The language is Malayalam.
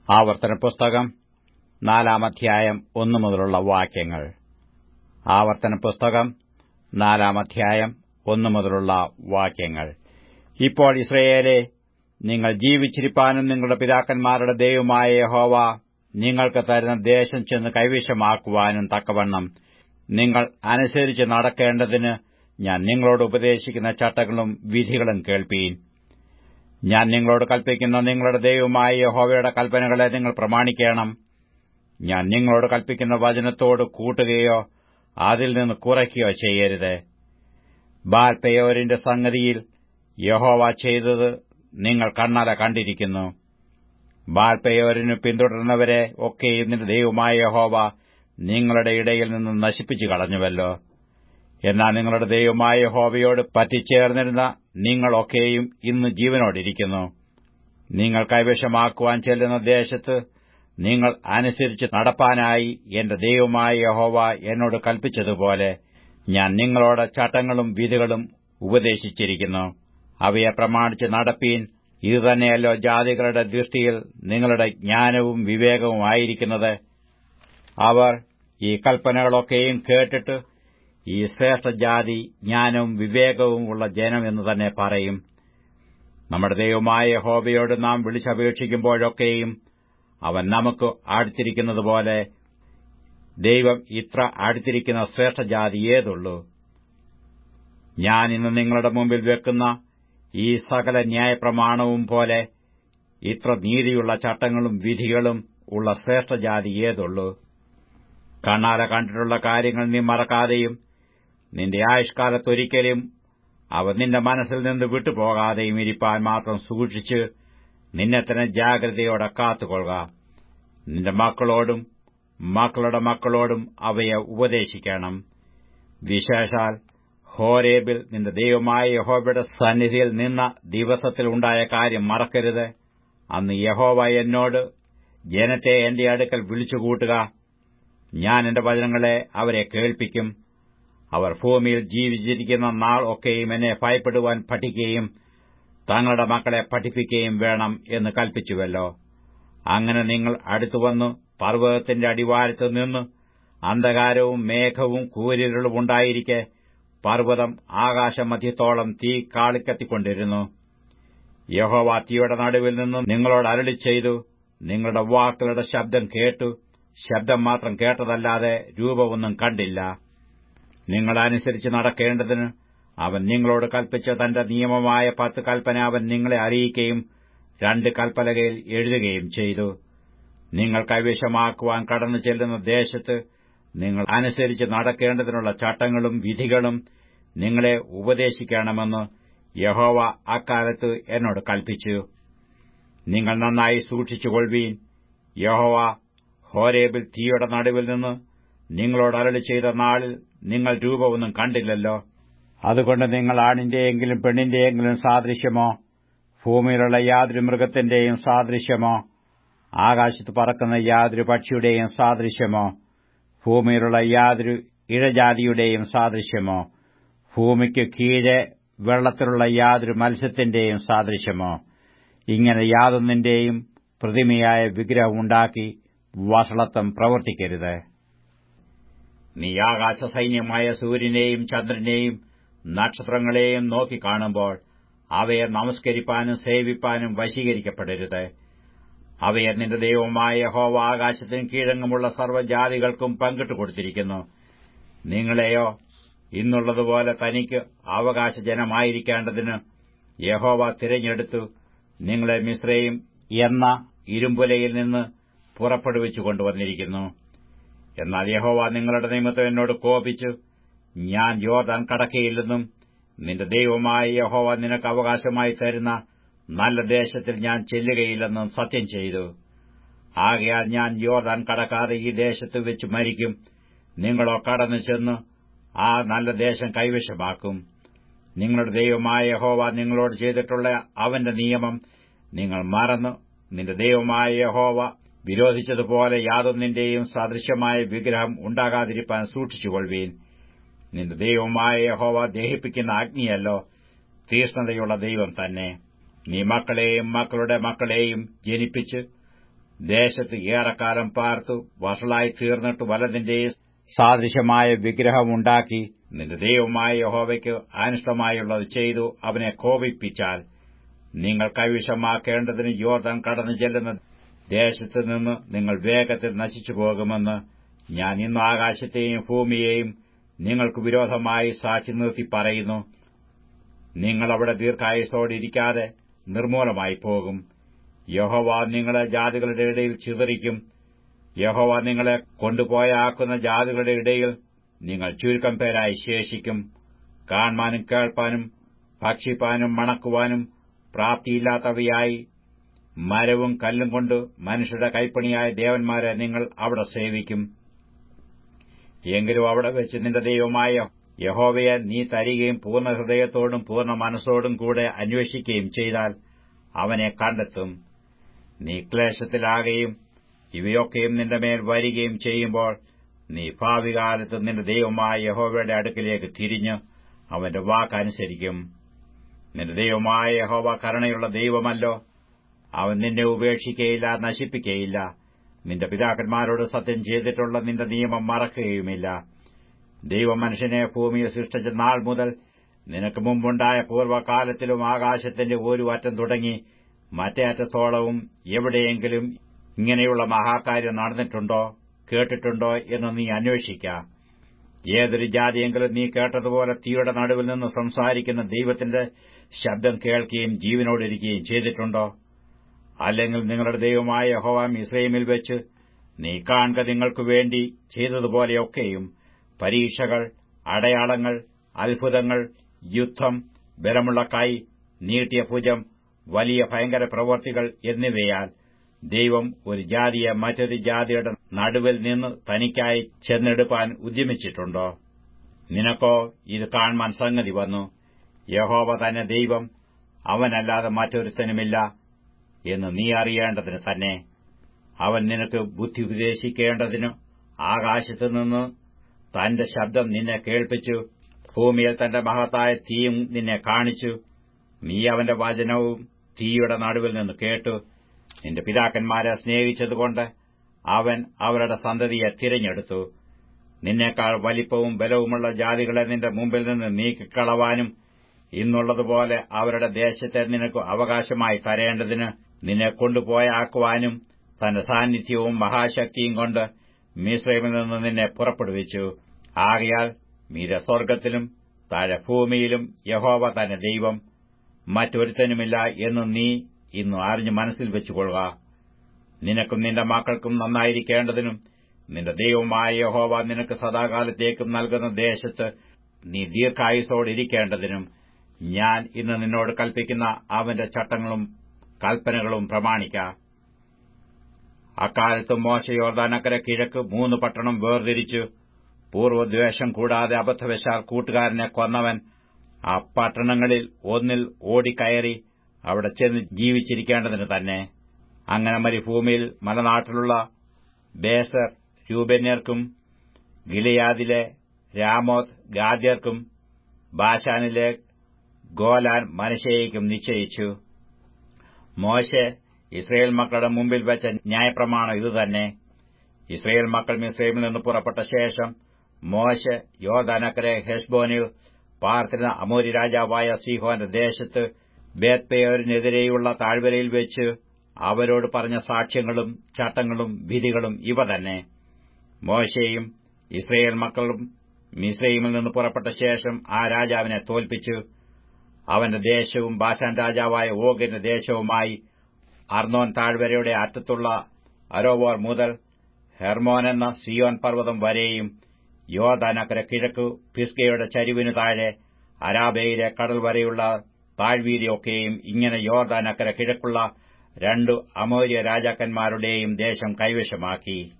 ആവർത്തന പുസ്തകം നാലാം അധ്യായം ഒന്നു മുതലുള്ള വാക്യങ്ങൾ ആവർത്തന പുസ്തകം നാലാം അധ്യായം ഒന്നു മുതലുള്ള വാക്യങ്ങൾ ഇപ്പോൾ ഇസ്രയേലെ നിങ്ങൾ ജീവിച്ചിരിപ്പാനും നിങ്ങളുടെ പിതാക്കന്മാരുടെ ദൈവമായ യഹോവ നിങ്ങൾക്ക് തരുന്ന ദേശം ചെന്ന് കൈവശമാക്കുവാനും തക്കവണ്ണം നിങ്ങൾ അനുസരിച്ച് നടക്കേണ്ടതിന് ഞാൻ നിങ്ങളോട് ഉപദേശിക്കുന്ന ചട്ടങ്ങളും വിധികളും കേൾപ്പീൻ ഞാൻ നിങ്ങളോട് കൽപ്പിക്കുന്ന നിങ്ങളുടെ ദൈവമായ യഹോവയുടെ കൽപ്പനകളെ നിങ്ങൾ പ്രമാണിക്കണം ഞാൻ നിങ്ങളോട് കൽപ്പിക്കുന്ന വചനത്തോട് കൂട്ടുകയോ അതിൽ നിന്ന് കുറയ്ക്കുകയോ ചെയ്യരുത് ബാൽപെയോരിന്റെ സംഗതിയിൽ യഹോവ ചെയ്തത് നിങ്ങൾ കണ്ണാല കണ്ടിരിക്കുന്നു ബാൽപെയോരിന് പിന്തുടർന്നവരെ ഒക്കെയും നിന്റെ ദൈവമായ യഹോവ നിങ്ങളുടെ ഇടയിൽ നിന്ന് നശിപ്പിച്ചു കളഞ്ഞുവല്ലോ എന്നാൽ നിങ്ങളുടെ ദൈവമായ യഹോവയോട് പറ്റിച്ചേർന്നിരുന്ന നിങ്ങളൊക്കെയും ഇന്ന് ജീവനോടിരിക്കുന്നു നിങ്ങൾ കൈവശമാക്കുവാൻ ചെല്ലുന്ന ദേശത്ത് നിങ്ങൾ അനുസരിച്ച് നടപ്പാനായി എന്റെ ദൈവമായ യഹോവ എന്നോട് കൽപ്പിച്ചതുപോലെ ഞാൻ നിങ്ങളോട് ചട്ടങ്ങളും വിധികളും ഉപദേശിച്ചിരിക്കുന്നു അവയെ പ്രമാണിച്ച് നടപ്പീൻ ഇതുതന്നെയല്ലോ ജാതികളുടെ ദൃഷ്ടിയിൽ നിങ്ങളുടെ ജ്ഞാനവും വിവേകവും ആയിരിക്കുന്നത് അവർ ഈ കൽപ്പനകളൊക്കെയും കേട്ടിട്ട് ഈ ശ്രേഷ്ഠജാതി ജ്ഞാനവും വിവേകവും ഉള്ള ജനം എന്ന് തന്നെ പറയും നമ്മുടെ ദൈവമായ ഹോബയോട് നാം വിളിച്ചപേക്ഷിക്കുമ്പോഴൊക്കെയും അവൻ നമുക്ക് അടുത്തിരിക്കുന്നതുപോലെ ദൈവം ഇത്ര അടുത്തിരിക്കുന്ന ശ്രേഷ്ഠജാതി ഏതുള്ളൂ ഞാൻ ഇന്ന് നിങ്ങളുടെ മുമ്പിൽ വെക്കുന്ന ഈ സകല ന്യായപ്രമാണവും പോലെ ഇത്ര നീതിയുള്ള ചട്ടങ്ങളും വിധികളും ഉള്ള ശ്രേഷ്ഠജാതി ഏതുള്ളൂ കണ്ണാല കണ്ടിട്ടുള്ള കാര്യങ്ങൾ നീ മറക്കാതെയും നിന്റെ ആയുഷ്കാലത്തൊരിക്കലും അവ നിന്റെ മനസ്സിൽ നിന്ന് വിട്ടുപോകാതെയും ഇരിപ്പാൻ മാത്രം സൂക്ഷിച്ച് നിന്നെ തന്നെ ജാഗ്രതയോടെ കാത്തുകൊള്ളുക നിന്റെ മക്കളോടും മക്കളുടെ മക്കളോടും അവയെ ഉപദേശിക്കണം വിശേഷാൽ ഹോരേബിൽ നിന്റെ ദൈവമായ യഹോബയുടെ സന്നിധിയിൽ നിന്ന ദിവസത്തിൽ ഉണ്ടായ കാര്യം മറക്കരുത് അന്ന് യഹോവ എന്നോട് ജനത്തെ എന്റെ അടുക്കൽ വിളിച്ചുകൂട്ടുക ഞാൻ എന്റെ വചനങ്ങളെ അവരെ കേൾപ്പിക്കും അവർ ഭൂമിയിൽ ജീവിച്ചിരിക്കുന്ന നാൾ ഒക്കെയും എന്നെ ഭയപ്പെടുവാൻ പഠിക്കുകയും തങ്ങളുടെ മക്കളെ പഠിപ്പിക്കുകയും വേണം എന്ന് കൽപ്പിച്ചുവല്ലോ അങ്ങനെ നിങ്ങൾ അടുത്തുവന്നു പർവ്വതത്തിന്റെ അടിവാരത്ത് നിന്ന് അന്ധകാരവും മേഘവും കൂരിരുളും ഉണ്ടായിരിക്കെ പർവ്വതം ആകാശമധ്യത്തോളം തീ കാളിക്കത്തിക്കൊണ്ടിരുന്നു യഹോവ തീയുടെ നടുവിൽ നിന്ന് നിങ്ങളോട് അരളി ചെയ്തു നിങ്ങളുടെ വാക്കുകളുടെ ശബ്ദം കേട്ടു ശബ്ദം മാത്രം കേട്ടതല്ലാതെ രൂപമൊന്നും കണ്ടില്ല നിങ്ങളനുസരിച്ച് നടക്കേണ്ടതിന് അവൻ നിങ്ങളോട് കൽപ്പിച്ച തന്റെ നിയമമായ പത്ത് കൽപ്പന അവൻ നിങ്ങളെ അറിയിക്കുകയും രണ്ട് കൽപ്പലകയിൽ എഴുതുകയും ചെയ്തു നിങ്ങൾ കൈവശമാക്കുവാൻ കടന്നു ചെല്ലുന്ന ദേശത്ത് നിങ്ങൾ അനുസരിച്ച് നടക്കേണ്ടതിനുള്ള ചട്ടങ്ങളും വിധികളും നിങ്ങളെ ഉപദേശിക്കണമെന്ന് യഹോവ അക്കാലത്ത് എന്നോട് കൽപ്പിച്ചു നിങ്ങൾ നന്നായി സൂക്ഷിച്ചുകൊള്ളുവീൻ യഹോവ ഹോരേബിൽ തീയുടെ നടുവിൽ നിന്ന് നിങ്ങളോട് അരളി ചെയ്ത നാളിൽ നിങ്ങൾ രൂപമൊന്നും കണ്ടില്ലല്ലോ അതുകൊണ്ട് നിങ്ങൾ ആണിന്റെയെങ്കിലും പെണ്ണിന്റെയെങ്കിലും സാദൃശ്യമോ ഭൂമിയിലുള്ള യാതൊരു മൃഗത്തിന്റെയും സാദൃശ്യമോ ആകാശത്ത് പറക്കുന്ന യാതൊരു പക്ഷിയുടെയും സാദൃശ്യമോ ഭൂമിയിലുള്ള യാതൊരു ഇഴജാതിയുടെയും സാദൃശ്യമോ ഭൂമിക്ക് കീഴെ വെള്ളത്തിലുള്ള യാതൊരു മത്സ്യത്തിന്റെയും സാദൃശ്യമോ ഇങ്ങനെ യാതൊന്നിന്റെയും പ്രതിമയായ വിഗ്രഹമുണ്ടാക്കി വഷളത്വം പ്രവർത്തിക്കരുത് നീ ആകാശ സൈന്യമായ സൂര്യനെയും ചന്ദ്രനെയും നക്ഷത്രങ്ങളെയും നോക്കിക്കാണുമ്പോൾ അവയെ നമസ്കരിപ്പാനും സേവിപ്പാനും വശീകരിക്കപ്പെടരുത് അവയെ നിന്റെ ദൈവമായ ഹോവ ആകാശത്തിനും കീഴങ്ങുമുള്ള സർവ്വജാതികൾക്കും പങ്കിട്ടു കൊടുത്തിരിക്കുന്നു നിങ്ങളെയോ ഇന്നുള്ളതുപോലെ തനിക്ക് അവകാശജനമായിരിക്കേണ്ടതിന് യഹോവ തിരഞ്ഞെടുത്തു നിങ്ങളെ മിശ്രയും എന്ന ഇരുമ്പുലയിൽ നിന്ന് പുറപ്പെടുവിച്ചു കൊണ്ടുവന്നിരിക്കുന്നു എന്നാൽ യഹോവ നിങ്ങളുടെ നിമിത്തം എന്നോട് കോപിച്ചു ഞാൻ യോർദാൻ കടക്കയില്ലെന്നും നിന്റെ ദൈവമായ യഹോവ നിനക്ക് അവകാശമായി തരുന്ന നല്ല ദേശത്തിൽ ഞാൻ ചെല്ലുകയില്ലെന്നും സത്യം ചെയ്തു ആകയാൽ ഞാൻ യോർദാൻ കടക്കാതെ ഈ ദേശത്ത് വെച്ച് മരിക്കും നിങ്ങളോ കടന്നു ചെന്ന് ആ നല്ല ദേശം കൈവശമാക്കും നിങ്ങളുടെ ദൈവമായ യഹോവ നിങ്ങളോട് ചെയ്തിട്ടുള്ള അവന്റെ നിയമം നിങ്ങൾ മറന്നു നിന്റെ ദൈവമായ യഹോവ വിരോധിച്ചതുപോലെ യാതൊന്നിന്റെയും സദൃശമായ വിഗ്രഹം ഉണ്ടാകാതിരിപ്പാൻ സൂക്ഷിച്ചുകൊള്ളുവീൻ നിന്റെ ദൈവമായ യഹോവ ദഹിപ്പിക്കുന്ന അഗ്നിയല്ലോ തീഷ്ണതയുള്ള ദൈവം തന്നെ നീ മക്കളെയും മക്കളുടെ മക്കളെയും ജനിപ്പിച്ച് ദേശത്ത് ഏറെക്കാലം പാർത്തു വഷളായി തീർന്നിട്ട് വലതിന്റെ സാദൃശ്യമായ വിഗ്രഹമുണ്ടാക്കി നിന്റെ ദൈവമായ യഹോവയ്ക്ക് അനിഷ്ടമായുള്ളത് ചെയ്തു അവനെ കോപിപ്പിച്ചാൽ നിങ്ങൾ കൈവിഷമാക്കേണ്ടതിന് യോർദാൻ കടന്നു ചെല്ലുന്ന ദേശത്ത് നിന്ന് നിങ്ങൾ വേഗത്തിൽ നശിച്ചു പോകുമെന്ന് ഞാൻ ഇന്ന് ആകാശത്തെയും ഭൂമിയെയും നിങ്ങൾക്ക് വിരോധമായി സാക്ഷി നിർത്തി പറയുന്നു നിങ്ങൾ അവിടെ ദീർഘായുസോടിരിക്കാതെ നിർമൂലമായി പോകും യഹോവ നിങ്ങളെ ജാതികളുടെ ഇടയിൽ ചിതറിക്കും യഹോവ നിങ്ങളെ കൊണ്ടുപോയാക്കുന്ന ജാതികളുടെ ഇടയിൽ നിങ്ങൾ ചുരുക്കം പേരായി ശേഷിക്കും കാണാനും കേൾപ്പാനും ഭക്ഷിപ്പാനും മണക്കുവാനും പ്രാപ്തിയില്ലാത്തവയായി മരവും കല്ലും കൊണ്ട് മനുഷ്യരുടെ കൈപ്പണിയായ ദേവന്മാരെ നിങ്ങൾ അവിടെ സേവിക്കും എങ്കിലും അവിടെ വെച്ച് നിന്റെ ദൈവമായ യഹോവയെ നീ തരികയും പൂർണ്ണ ഹൃദയത്തോടും പൂർണ്ണ മനസ്സോടും കൂടെ അന്വേഷിക്കുകയും ചെയ്താൽ അവനെ കണ്ടെത്തും നീ ക്ലേശത്തിലാകുകയും ഇവയൊക്കെയും നിന്റെ മേൽ വരികയും ചെയ്യുമ്പോൾ നീ ഭാവികാലത്ത് നിന്റെ ദൈവമായ യഹോവയുടെ അടുക്കിലേക്ക് തിരിഞ്ഞ് അവന്റെ വാക്കനുസരിക്കും നിന്റെ ദൈവമായ യഹോവ കരുണയുള്ള ദൈവമല്ലോ അവൻ നിന്നെ ഉപേക്ഷിക്കയില്ല നശിപ്പിക്കയില്ല നിന്റെ പിതാക്കന്മാരോട് സത്യം ചെയ്തിട്ടുള്ള നിന്റെ നിയമം മറക്കുകയുമില്ല ദൈവം മനുഷ്യനെ ഭൂമിയിൽ സൃഷ്ടിച്ച നാൾ മുതൽ നിനക്ക് മുമ്പുണ്ടായ പൂർവ്വകാലത്തിലും ആകാശത്തിന്റെ ഒരു അറ്റം തുടങ്ങി മറ്റേ അറ്റത്തോളവും എവിടെയെങ്കിലും ഇങ്ങനെയുള്ള മഹാകാര്യം നടന്നിട്ടുണ്ടോ കേട്ടിട്ടുണ്ടോ എന്ന് നീ അന്വേഷിക്ക ഏതൊരു ജാതിയെങ്കിലും നീ കേട്ടതുപോലെ തീയുടെ നടുവിൽ നിന്ന് സംസാരിക്കുന്ന ദൈവത്തിന്റെ ശബ്ദം കേൾക്കുകയും ജീവനോടിരിക്കുകയും ചെയ്തിട്ടുണ്ടോ അല്ലെങ്കിൽ നിങ്ങളുടെ ദൈവമായ യഹോവാം ഇസ്രൈമിൽ വെച്ച് നീ കാണുക നിങ്ങൾക്കു വേണ്ടി ചെയ്തതുപോലെയൊക്കെയും പരീക്ഷകൾ അടയാളങ്ങൾ അത്ഭുതങ്ങൾ യുദ്ധം ബലമുള്ള കൈ നീട്ടിയ ഭുജം വലിയ ഭയങ്കര പ്രവൃത്തികൾ എന്നിവയാൽ ദൈവം ഒരു ജാതിയെ മറ്റൊരു ജാതിയുടെ നടുവിൽ നിന്ന് തനിക്കായി ചെന്നെടുപ്പാൻ ഉദ്യമിച്ചിട്ടുണ്ടോ നിനക്കോ ഇത് കാണുവാൻ സംഗതി വന്നു യഹോവ തന്നെ ദൈവം അവനല്ലാതെ മറ്റൊരുത്തനുമില്ല എന്ന് നീ അറിയേണ്ടതിന് തന്നെ അവൻ നിനക്ക് ബുദ്ധി ഉപദേശിക്കേണ്ടതിന് ആകാശത്തു നിന്ന് തന്റെ ശബ്ദം നിന്നെ കേൾപ്പിച്ചു ഭൂമിയിൽ തന്റെ മഹത്തായ തീയും നിന്നെ കാണിച്ചു നീ അവന്റെ വചനവും തീയുടെ നടുവിൽ നിന്ന് കേട്ടു നിന്റെ പിതാക്കന്മാരെ സ്നേഹിച്ചതുകൊണ്ട് അവൻ അവരുടെ സന്തതിയെ തിരഞ്ഞെടുത്തു നിന്നേക്കാൾ വലിപ്പവും ബലവുമുള്ള ജാതികളെ നിന്റെ മുമ്പിൽ നിന്ന് നീക്കിക്കളവാനും ഇന്നുള്ളതുപോലെ അവരുടെ ദേശത്തെ നിനക്ക് അവകാശമായി തരേണ്ടതിന് നിന്നെ കൊണ്ടുപോയാക്കുവാനും തന്റെ സാന്നിധ്യവും മഹാശക്തിയും കൊണ്ട് മിശ്രമിൽ നിന്ന് നിന്നെ പുറപ്പെടുവിച്ചു ആകയാൽ മീര സ്വർഗ്ഗത്തിലും താഴെ ഭൂമിയിലും യഹോവ തന്നെ ദൈവം മറ്റൊരുത്തനുമില്ല എന്ന് നീ ഇന്ന് അറിഞ്ഞ് മനസ്സിൽ വെച്ചുകൊള്ളുക നിനക്കും നിന്റെ മക്കൾക്കും നന്നായിരിക്കേണ്ടതിനും നിന്റെ ദൈവമായ യഹോവ നിനക്ക് സദാകാലത്തേക്കും നൽകുന്ന ദേശത്ത് നീ ദീർഘായുസോടിരിക്കേണ്ടതിനും ഞാൻ ഇന്ന് നിന്നോട് കൽപ്പിക്കുന്ന അവന്റെ ചട്ടങ്ങളും കൽപ്പനകളും പ്രമാണിക്ക അക്കാലത്ത് മോശ യോർദാനക്കര കിഴക്ക് മൂന്ന് പട്ടണം വേർതിരിച്ചു പൂർവ്വദ്വേഷം കൂടാതെ അബദ്ധവശാൽ കൂട്ടുകാരനെ കൊന്നവൻ ആ പട്ടണങ്ങളിൽ ഒന്നിൽ ഓടിക്കയറി അവിടെ ചെന്ന് ജീവിച്ചിരിക്കേണ്ടതിന് തന്നെ അങ്ങനെ മരുഭൂമിയിൽ മലനാട്ടിലുള്ള ബേസർ രൂപന്യർക്കും ഗിലിയാദിലെ രാമോത്ത് ഗാദ്യർക്കും ബാഷാനിലെ ഗോലാൻ മനശേയിക്കും നിശ്ചയിച്ചു മോശെ ഇസ്രയേൽ മക്കളുടെ മുമ്പിൽ വെച്ച ന്യായപ്രമാണം ഇതുതന്നെ ഇസ്രയേൽ മക്കൾ മിസ്രൈമിൽ നിന്ന് പുറപ്പെട്ട ശേഷം മോശെ യോർദാനക്കരെ ഹെസ്ബോനിൽ പാർത്തിരുന്ന അമൂരി രാജാവായ സീഹോന്റെ ദേശത്ത് ബേത്പേയറിനെതിരെയുള്ള താഴ്വരയിൽ വെച്ച് അവരോട് പറഞ്ഞ സാക്ഷ്യങ്ങളും ചട്ടങ്ങളും വിധികളും ഇവ തന്നെ മോശയും ഇസ്രയേൽ മക്കളും മിസ്രൈമിൽ നിന്ന് പുറപ്പെട്ട ശേഷം ആ രാജാവിനെ തോൽപ്പിച്ചു അവന്റെ ദേശവും ബാസാൻ രാജാവായ ഓഗിന്റെ ദേശവുമായി അർണോൻ താഴ്വരയുടെ അറ്റത്തുള്ള അരോവോർ മുതൽ ഹെർമോൻ എന്ന സിയോൻ പർവ്വതം വരെയും യോർദാനക്കര കിഴക്കു പിസ്കയുടെ ചരിവിനു താഴെ അരാബയിലെ കടൽ വരെയുള്ള താഴ്വീതിയൊക്കെയും ഇങ്ങനെ യോർദാനക്കര കിഴക്കുള്ള രണ്ടു അമോര്യ രാജാക്കന്മാരുടെയും ദേശം കൈവശമാക്കി